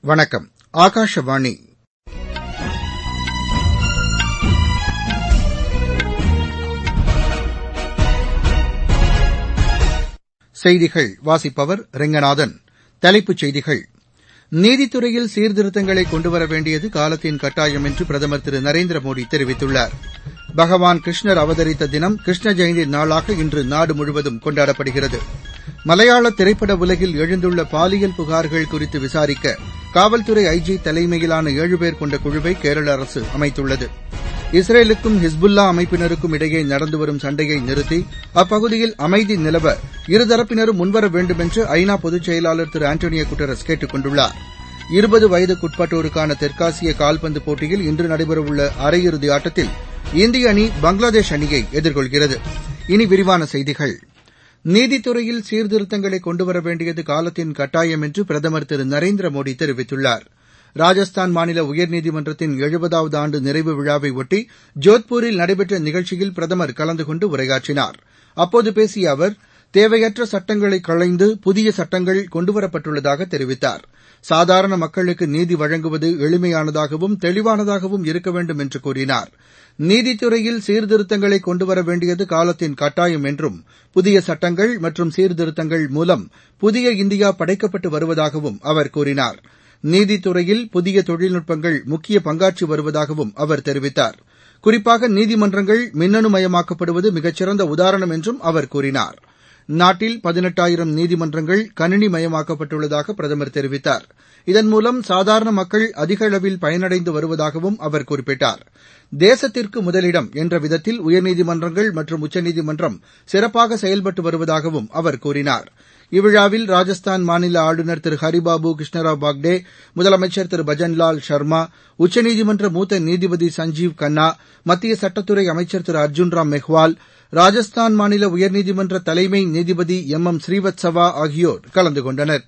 வணக்கம் ஆகாஷவாணி செய்திகள் வாசிப்பவர் ரெங்கநாதன் தலைப்புச் செய்திகள் நீதித்துறையில் சீர்திருத்தங்களை கொண்டுவர வேண்டியது காலத்தின் கட்டாயம் என்று பிரதமர் திரு நரேந்திர மோடி தெரிவித்துள்ளார் பகவான் கிருஷ்ணர் அவதரித்த தினம் கிருஷ்ண ஜெயந்தி நாளாக இன்று நாடு முழுவதும் கொண்டாடப்படுகிறது மலையாள திரைப்பட உலகில் எழுந்துள்ள பாலியல் புகார்கள் குறித்து விசாரிக்க காவல்துறை ஐஜி தலைமையிலான ஏழு பேர் கொண்ட குழுவை கேரள அரசு அமைத்துள்ளது இஸ்ரேலுக்கும் ஹிஸ்புல்லா அமைப்பினருக்கும் இடையே நடந்து வரும் சண்டையை நிறுத்தி அப்பகுதியில் அமைதி நிலவ இருதரப்பினரும் முன்வர வேண்டுமென்று ஐநா பொதுச் செயலாளர் திரு ஆண்டோனியோ குட்டரஸ் கேட்டுக் கொண்டுள்ளார் இருபது வயதுக்குட்பட்டோருக்கான தெற்காசிய கால்பந்து போட்டியில் இன்று நடைபெறவுள்ள அரையிறுதி ஆட்டத்தில் இந்திய அணி பங்களாதேஷ் அணியை எதிர்கொள்கிறது இனி விரிவான செய்திகள் நீதித்துறையில் சீர்திருத்தங்களை கொண்டுவர வேண்டியது காலத்தின் கட்டாயம் என்று பிரதமர் திரு நரேந்திர மோடி தெரிவித்துள்ளார் ராஜஸ்தான் மாநில உயர்நீதிமன்றத்தின் எழுபதாவது ஆண்டு நிறைவு விழாவை ஒட்டி ஜோத்பூரில் நடைபெற்ற நிகழ்ச்சியில் பிரதமர் கலந்து கொண்டு உரையாற்றினார் அப்போது பேசிய அவர் தேவையற்ற சட்டங்களை களைந்து புதிய சட்டங்கள் கொண்டுவரப்பட்டுள்ளதாக தெரிவித்தார் சாதாரண மக்களுக்கு நீதி வழங்குவது எளிமையானதாகவும் தெளிவானதாகவும் இருக்க வேண்டும் என்று கூறினார் நீதித்துறையில் சீர்திருத்தங்களை கொண்டுவர வேண்டியது காலத்தின் கட்டாயம் என்றும் புதிய சட்டங்கள் மற்றும் சீர்திருத்தங்கள் மூலம் புதிய இந்தியா படைக்கப்பட்டு வருவதாகவும் அவர் கூறினார் நீதித்துறையில் புதிய தொழில்நுட்பங்கள் முக்கிய பங்காற்றி வருவதாகவும் அவர் தெரிவித்தார் குறிப்பாக நீதிமன்றங்கள் மின்னணுமயமாக்கப்படுவது மிகச்சிறந்த உதாரணம் என்றும் அவர் கூறினார் நாட்டில் பதினெட்டாயிரம் நீதிமன்றங்கள் கணினிமயமாக்கப்பட்டுள்ளதாக பிரதமர் தெரிவித்தார் இதன் மூலம் சாதாரண மக்கள் அதிக அளவில் பயனடைந்து வருவதாகவும் அவர் குறிப்பிட்டார் தேசத்திற்கு முதலிடம் என்ற விதத்தில் உயர்நீதிமன்றங்கள் மற்றும் உச்சநீதிமன்றம் சிறப்பாக செயல்பட்டு வருவதாகவும் அவர் கூறினார் இவ்விழாவில் ராஜஸ்தான் மாநில ஆளுநர் திரு ஹரிபாபு கிருஷ்ணராவ் பாக்டே முதலமைச்சர் திரு பஜன்லால் சர்மா உச்சநீதிமன்ற மூத்த நீதிபதி சஞ்சீவ் கன்னா மத்திய சட்டத்துறை அமைச்சர் திரு அர்ஜுன்ராம் மெஹ்வால் ராஜஸ்தான் மாநில உயர்நீதிமன்ற தலைமை நீதிபதி எம் எம் ஸ்ரீவத்சவா ஆகியோர் கலந்து கொண்டனர்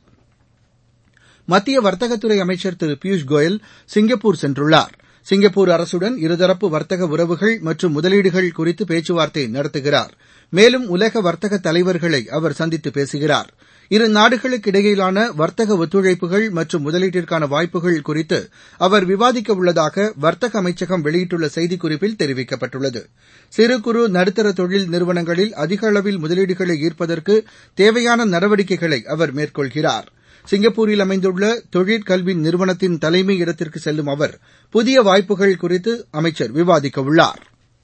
மத்திய வர்த்தகத்துறை அமைச்சர் திரு பியூஷ் கோயல் சிங்கப்பூர் சென்றுள்ளார் சிங்கப்பூர் அரசுடன் இருதரப்பு வர்த்தக உறவுகள் மற்றும் முதலீடுகள் குறித்து பேச்சுவார்த்தை நடத்துகிறார் மேலும் உலக வர்த்தக தலைவர்களை அவர் சந்தித்து பேசுகிறார் இரு நாடுகளுக்கு இடையிலான வர்த்தக ஒத்துழைப்புகள் மற்றும் முதலீட்டிற்கான வாய்ப்புகள் குறித்து அவர் விவாதிக்க உள்ளதாக வர்த்தக அமைச்சகம் வெளியிட்டுள்ள செய்திக்குறிப்பில் தெரிவிக்கப்பட்டுள்ளது சிறு குறு நடுத்தர தொழில் நிறுவனங்களில் அதிக அளவில் முதலீடுகளை ஈர்ப்பதற்கு தேவையான நடவடிக்கைகளை அவர் மேற்கொள்கிறார் சிங்கப்பூரில் அமைந்துள்ள தொழிற்கல்வி நிறுவனத்தின் தலைமை இடத்திற்கு செல்லும் அவர் புதிய வாய்ப்புகள் குறித்து அமைச்சர் விவாதிக்க உள்ளார்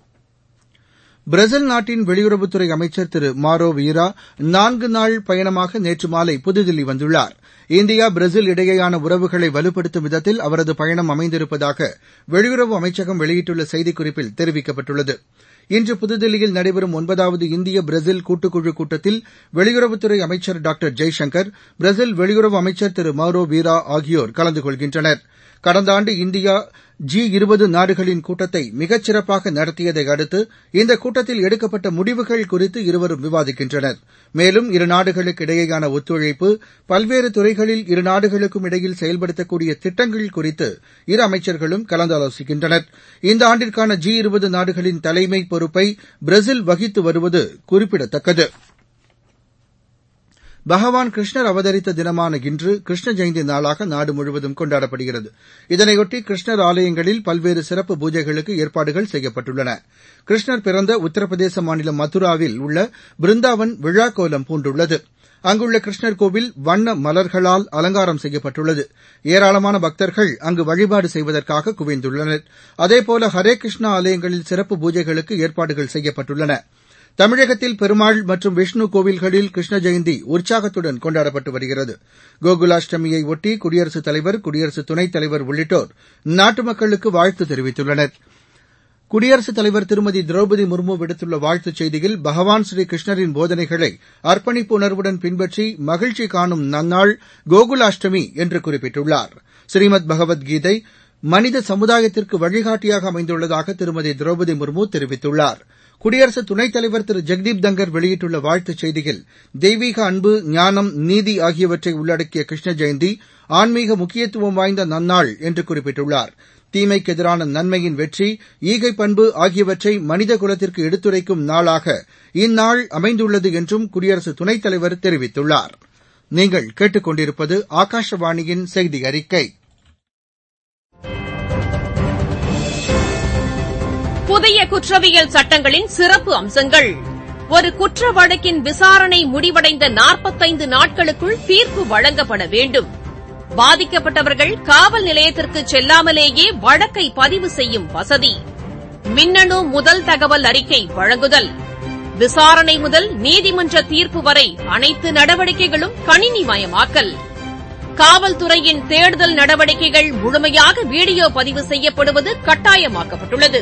பிரேசில் நாட்டின் வெளியுறவுத்துறை அமைச்சர் திரு மாரோ வீரா நான்கு நாள் பயணமாக நேற்று மாலை புதுதில்லி வந்துள்ளார் இந்தியா பிரேசில் இடையேயான உறவுகளை வலுப்படுத்தும் விதத்தில் அவரது பயணம் அமைந்திருப்பதாக வெளியுறவு அமைச்சகம் வெளியிட்டுள்ள செய்திக்குறிப்பில் தெரிவிக்கப்பட்டுள்ளது இன்று புதுதில்லியில் நடைபெறும் ஒன்பதாவது இந்திய பிரேசில் கூட்டுக்குழு கூட்டத்தில் வெளியுறவுத்துறை அமைச்சர் டாக்டர் ஜெய்சங்கர் பிரேசில் வெளியுறவு அமைச்சர் திரு மௌரோ வீரா ஆகியோர் கலந்து கொள்கின்றனர் கடந்த ஆண்டு இந்தியா ஜி இருபது நாடுகளின் கூட்டத்தை மிகச் சிறப்பாக நடத்தியதை அடுத்து இந்த கூட்டத்தில் எடுக்கப்பட்ட முடிவுகள் குறித்து இருவரும் விவாதிக்கின்றனர் மேலும் இரு நாடுகளுக்கு இடையேயான ஒத்துழைப்பு பல்வேறு துறைகளில் இரு நாடுகளுக்கும் இடையில் செயல்படுத்தக்கூடிய திட்டங்கள் குறித்து இரு அமைச்சர்களும் கலந்தாலோசிக்கின்றனர் இந்த ஆண்டிற்கான ஜி இருபது நாடுகளின் தலைமை பொறுப்பை பிரேசில் வகித்து வருவது குறிப்பிடத்தக்கது பகவான் கிருஷ்ணர் அவதரித்த தினமான இன்று கிருஷ்ண ஜெயந்தி நாளாக நாடு முழுவதும் கொண்டாடப்படுகிறது இதனையொட்டி கிருஷ்ணர் ஆலயங்களில் பல்வேறு சிறப்பு பூஜைகளுக்கு ஏற்பாடுகள் செய்யப்பட்டுள்ளன கிருஷ்ணர் பிறந்த உத்தரப்பிரதேச மாநிலம் மதுராவில் உள்ள பிருந்தாவன் விழாக்கோலம் பூண்டுள்ளது அங்குள்ள கிருஷ்ணர் கோவில் வண்ண மலர்களால் அலங்காரம் செய்யப்பட்டுள்ளது ஏராளமான பக்தர்கள் அங்கு வழிபாடு செய்வதற்காக குவிந்துள்ளனர் அதேபோல ஹரே கிருஷ்ணா ஆலயங்களில் சிறப்பு பூஜைகளுக்கு ஏற்பாடுகள் செய்யப்பட்டுள்ளன தமிழகத்தில் பெருமாள் மற்றும் விஷ்ணு கோவில்களில் கிருஷ்ண ஜெயந்தி உற்சாகத்துடன் கொண்டாடப்பட்டு வருகிறது கோகுலாஷ்டமியை ஒட்டி குடியரசுத் தலைவர் குடியரசு துணைத் தலைவர் உள்ளிட்டோர் நாட்டு மக்களுக்கு வாழ்த்து தெரிவித்துள்ளனர் குடியரசுத் தலைவர் திருமதி திரௌபதி முர்மு விடுத்துள்ள வாழ்த்துச் செய்தியில் பகவான் ஸ்ரீ கிருஷ்ணரின் போதனைகளை அர்ப்பணிப்பு உணர்வுடன் பின்பற்றி மகிழ்ச்சி காணும் நன்னாள் கோகுலாஷ்டமி என்று குறிப்பிட்டுள்ளார் ஸ்ரீமத் பகவத்கீதை மனித சமுதாயத்திற்கு வழிகாட்டியாக அமைந்துள்ளதாக திருமதி திரௌபதி முர்மு தெரிவித்துள்ளார் குடியரசு துணைத் தலைவர் திரு ஜெக்தீப் தங்கர் வெளியிட்டுள்ள வாழ்த்துச் செய்தியில் தெய்வீக அன்பு ஞானம் நீதி ஆகியவற்றை உள்ளடக்கிய கிருஷ்ண ஜெயந்தி ஆன்மீக முக்கியத்துவம் வாய்ந்த நன்னாள் என்று குறிப்பிட்டுள்ளார் தீமைக்கு எதிரான நன்மையின் வெற்றி ஈகை பண்பு ஆகியவற்றை மனித குலத்திற்கு எடுத்துரைக்கும் நாளாக இந்நாள் அமைந்துள்ளது என்றும் குடியரசு துணைத் தலைவர் தெரிவித்துள்ளார் நீங்கள் கேட்டுக் கொண்டிருப்பது ஆகாஷவாணியின் செய்தி அறிக்கை புதிய குற்றவியல் சட்டங்களின் சிறப்பு அம்சங்கள் ஒரு குற்ற வழக்கின் விசாரணை முடிவடைந்த நாற்பத்தைந்து நாட்களுக்குள் தீர்ப்பு வழங்கப்பட வேண்டும் பாதிக்கப்பட்டவர்கள் காவல் நிலையத்திற்கு செல்லாமலேயே வழக்கை பதிவு செய்யும் வசதி மின்னணு முதல் தகவல் அறிக்கை வழங்குதல் விசாரணை முதல் நீதிமன்ற தீர்ப்பு வரை அனைத்து நடவடிக்கைகளும் கணினிமயமாக்கல் காவல்துறையின் தேடுதல் நடவடிக்கைகள் முழுமையாக வீடியோ பதிவு செய்யப்படுவது கட்டாயமாக்கப்பட்டுள்ளது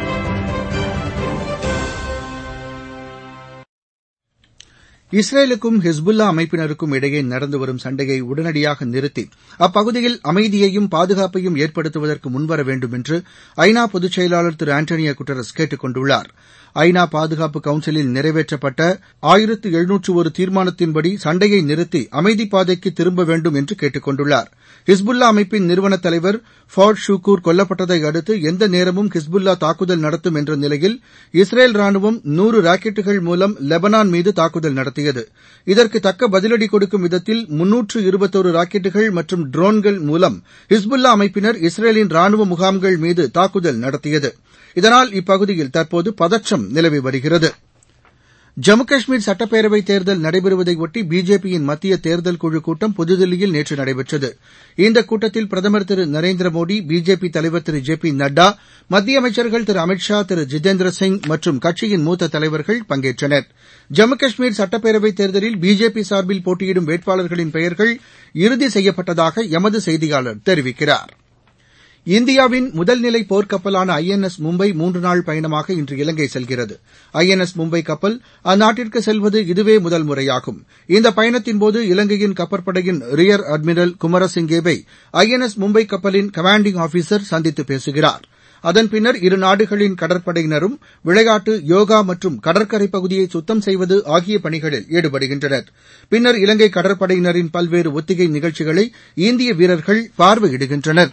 இஸ்ரேலுக்கும் ஹிஸ்புல்லா அமைப்பினருக்கும் இடையே நடந்து வரும் சண்டையை உடனடியாக நிறுத்தி அப்பகுதியில் அமைதியையும் பாதுகாப்பையும் ஏற்படுத்துவதற்கு முன்வர வேண்டும் என்று ஐநா பொதுச் செயலாளர் திரு ஆண்டனியோ குட்டரஸ் கேட்டுக் கொண்டுள்ளார் ஐநா பாதுகாப்பு கவுன்சிலில் நிறைவேற்றப்பட்ட ஆயிரத்து எழுநூற்று ஒரு தீர்மானத்தின்படி சண்டையை நிறுத்தி அமைதிப் பாதைக்கு திரும்ப வேண்டும் என்று கேட்டுக் கொண்டுள்ளார் ஹிஸ்புல்லா அமைப்பின் நிறுவனத் தலைவர் ஃபாட் ஷுக்கூர் கொல்லப்பட்டதை அடுத்து எந்த நேரமும் ஹிஸ்புல்லா தாக்குதல் நடத்தும் என்ற நிலையில் இஸ்ரேல் ராணுவம் நூறு ராக்கெட்டுகள் மூலம் லெபனான் மீது தாக்குதல் நடத்தியது இதற்கு தக்க பதிலடி கொடுக்கும் விதத்தில் முன்னூற்று இருபத்தோரு ராக்கெட்டுகள் மற்றும் ட்ரோன்கள் மூலம் ஹிஸ்புல்லா அமைப்பினர் இஸ்ரேலின் ராணுவ முகாம்கள் மீது தாக்குதல் நடத்தியது இதனால் இப்பகுதியில் தற்போது பதற்றம் நிலவி வருகிறது ஜம்மு காஷ்மீர் சட்டப்பேரவைத் தேர்தல் நடைபெறுவதையொட்டி பிஜேபியின் மத்திய தேர்தல் குழு கூட்டம் புதுதில்லியில் நேற்று நடைபெற்றது இந்த கூட்டத்தில் பிரதமர் திரு நரேந்திர மோடி பிஜேபி தலைவர் திரு ஜே பி நட்டா மத்திய அமைச்சர்கள் திரு அமித் ஷா திரு ஜிதேந்திர சிங் மற்றும் கட்சியின் மூத்த தலைவர்கள் பங்கேற்றனர் ஜம்மு காஷ்மீர் சட்டப்பேரவைத் தேர்தலில் பிஜேபி சார்பில் போட்டியிடும் வேட்பாளர்களின் பெயர்கள் இறுதி செய்யப்பட்டதாக எமது செய்தியாளர் தெரிவிக்கிறார் இந்தியாவின் முதல்நிலை போர்க்கப்பலான ஐ என் எஸ் மும்பை மூன்று நாள் பயணமாக இன்று இலங்கை செல்கிறது ஐ என் எஸ் மும்பை கப்பல் அந்நாட்டிற்கு செல்வது இதுவே முதல் முறையாகும் இந்த பயணத்தின்போது இலங்கையின் கப்பற்படையின் ரியர் அட்மிரல் குமரசிங்கேவை ஐ என் எஸ் மும்பை கப்பலின் கமாண்டிங் ஆபீசர் சந்தித்து பேசுகிறார் அதன் பின்னர் இரு நாடுகளின் கடற்படையினரும் விளையாட்டு யோகா மற்றும் கடற்கரை பகுதியை சுத்தம் செய்வது ஆகிய பணிகளில் ஈடுபடுகின்றனர் பின்னர் இலங்கை கடற்படையினரின் பல்வேறு ஒத்திகை நிகழ்ச்சிகளை இந்திய வீரர்கள் பார்வையிடுகின்றனர்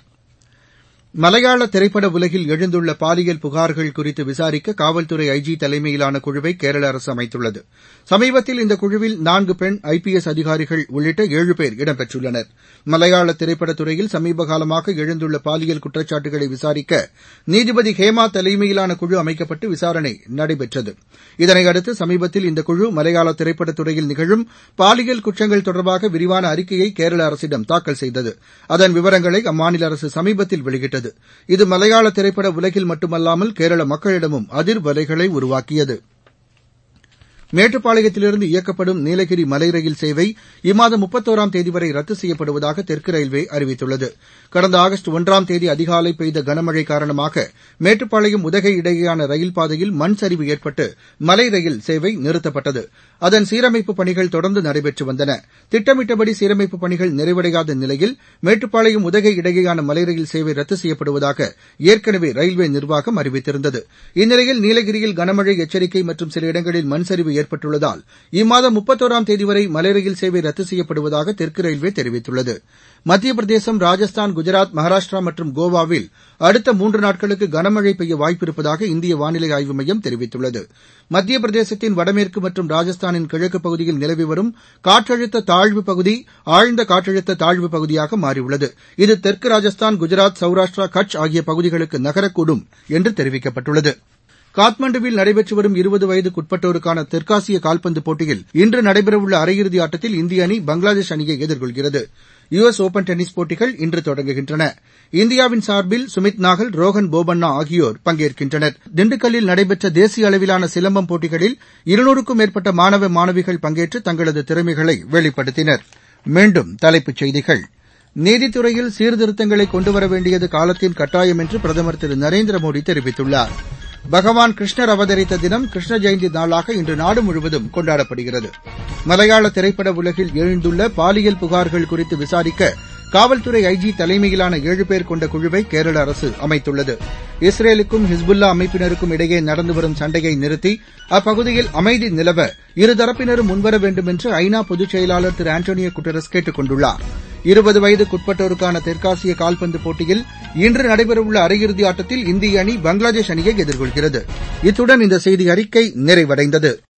மலையாள திரைப்பட உலகில் எழுந்துள்ள பாலியல் புகார்கள் குறித்து விசாரிக்க காவல்துறை ஐஜி தலைமையிலான குழுவை கேரள அரசு அமைத்துள்ளது சமீபத்தில் இந்த குழுவில் நான்கு பெண் ஐபிஎஸ் அதிகாரிகள் உள்ளிட்ட ஏழு பேர் இடம்பெற்றுள்ளனர் மலையாள திரைப்படத் துறையில் சமீப காலமாக எழுந்துள்ள பாலியல் குற்றச்சாட்டுகளை விசாரிக்க நீதிபதி ஹேமா தலைமையிலான குழு அமைக்கப்பட்டு விசாரணை நடைபெற்றது இதனையடுத்து சமீபத்தில் இந்த குழு மலையாள திரைப்படத் துறையில் நிகழும் பாலியல் குற்றங்கள் தொடர்பாக விரிவான அறிக்கையை கேரள அரசிடம் தாக்கல் செய்தது அதன் விவரங்களை அம்மாநில அரசு சமீபத்தில் வெளியிட்டது இது மலையாள திரைப்பட உலகில் மட்டுமல்லாமல் கேரள மக்களிடமும் அதிர்வலைகளை உருவாக்கியது மேட்டுப்பாளையத்திலிருந்து இயக்கப்படும் நீலகிரி மலை ரயில் சேவை இம்மாதம் முப்பத்தோராம் தேதி வரை ரத்து செய்யப்படுவதாக தெற்கு ரயில்வே அறிவித்துள்ளது கடந்த ஆகஸ்ட் ஒன்றாம் தேதி அதிகாலை பெய்த கனமழை காரணமாக மேட்டுப்பாளையம் உதகை இடையேயான ரயில் பாதையில் மண் சரிவு ஏற்பட்டு மலை ரயில் சேவை நிறுத்தப்பட்டது அதன் சீரமைப்புப் பணிகள் தொடர்ந்து நடைபெற்று வந்தன திட்டமிட்டபடி சீரமைப்புப் பணிகள் நிறைவடையாத நிலையில் மேட்டுப்பாளையம் உதகை இடையேயான மலை ரயில் சேவை ரத்து செய்யப்படுவதாக ஏற்கனவே ரயில்வே நிர்வாகம் அறிவித்திருந்தது இந்நிலையில் நீலகிரியில் கனமழை எச்சரிக்கை மற்றும் சில இடங்களில் மண் சரிவு ஏற்பட்டுள்ளதால் இம்மாதம் முப்பத்தோராம் தேதி வரை மலை ரயில் சேவை ரத்து செய்யப்படுவதாக தெற்கு ரயில்வே தெரிவித்துள்ளது மத்திய பிரதேசம் ராஜஸ்தான் குஜராத் மகாராஷ்டிரா மற்றும் கோவாவில் அடுத்த மூன்று நாட்களுக்கு கனமழை பெய்ய வாய்ப்பிருப்பதாக இந்திய வானிலை ஆய்வு மையம் தெரிவித்துள்ளது மத்திய பிரதேசத்தின் வடமேற்கு மற்றும் ராஜஸ்தானின் கிழக்குப் பகுதியில் நிலவி வரும் காற்றழுத்த தாழ்வு பகுதி ஆழ்ந்த காற்றழுத்த தாழ்வு பகுதியாக மாறியுள்ளது இது தெற்கு ராஜஸ்தான் குஜராத் சௌராஷ்டிரா கட்ச் ஆகிய பகுதிகளுக்கு நகரக்கூடும் என்று தெரிவிக்கப்பட்டுள்ளது காத்மண்டுவில் நடைபெற்று வரும் இருபது வயதுக்குட்பட்டோருக்கான தெற்காசிய கால்பந்து போட்டியில் இன்று நடைபெறவுள்ள அரையிறுதி ஆட்டத்தில் இந்திய அணி பங்களாதேஷ் அணியை எதிர்கொள்கிறது யுஎஸ் ஒபன் டென்னிஸ் போட்டிகள் இன்று தொடங்குகின்றன இந்தியாவின் சார்பில் சுமித் நாகல் ரோஹன் போபண்ணா ஆகியோர் பங்கேற்கின்றனர் திண்டுக்கல்லில் நடைபெற்ற தேசிய அளவிலான சிலம்பம் போட்டிகளில் இருநூறுக்கும் மேற்பட்ட மாணவ மாணவிகள் பங்கேற்று தங்களது திறமைகளை வெளிப்படுத்தினர் மீண்டும் தலைப்புச் செய்திகள் நீதித்துறையில் சீர்திருத்தங்களை கொண்டுவர வேண்டியது காலத்தின் கட்டாயம் என்று பிரதமர் திரு நரேந்திர மோடி தெரிவித்துள்ளார் பகவான் கிருஷ்ணர் அவதரித்த தினம் கிருஷ்ண ஜெயந்தி நாளாக இன்று நாடு முழுவதும் கொண்டாடப்படுகிறது மலையாள திரைப்பட உலகில் எழுந்துள்ள பாலியல் புகார்கள் குறித்து விசாரிக்க காவல்துறை ஐஜி தலைமையிலான ஏழு பேர் கொண்ட குழுவை கேரள அரசு அமைத்துள்ளது இஸ்ரேலுக்கும் ஹிஸ்புல்லா அமைப்பினருக்கும் இடையே நடந்து வரும் சண்டையை நிறுத்தி அப்பகுதியில் அமைதி நிலவ இருதரப்பினரும் முன்வர வேண்டும் என்று ஐநா பொதுச் செயலாளர் திரு ஆண்டோனியோ குட்டரஸ் கேட்டுக் கொண்டுள்ளார் இருபது வயதுக்குட்பட்டோருக்கான தெற்காசிய கால்பந்து போட்டியில் இன்று நடைபெறவுள்ள அரையிறுதி ஆட்டத்தில் இந்திய அணி பங்களாதேஷ் அணியை எதிர்கொள்கிறது இத்துடன் இந்த செய்தி அறிக்கை நிறைவடைந்தது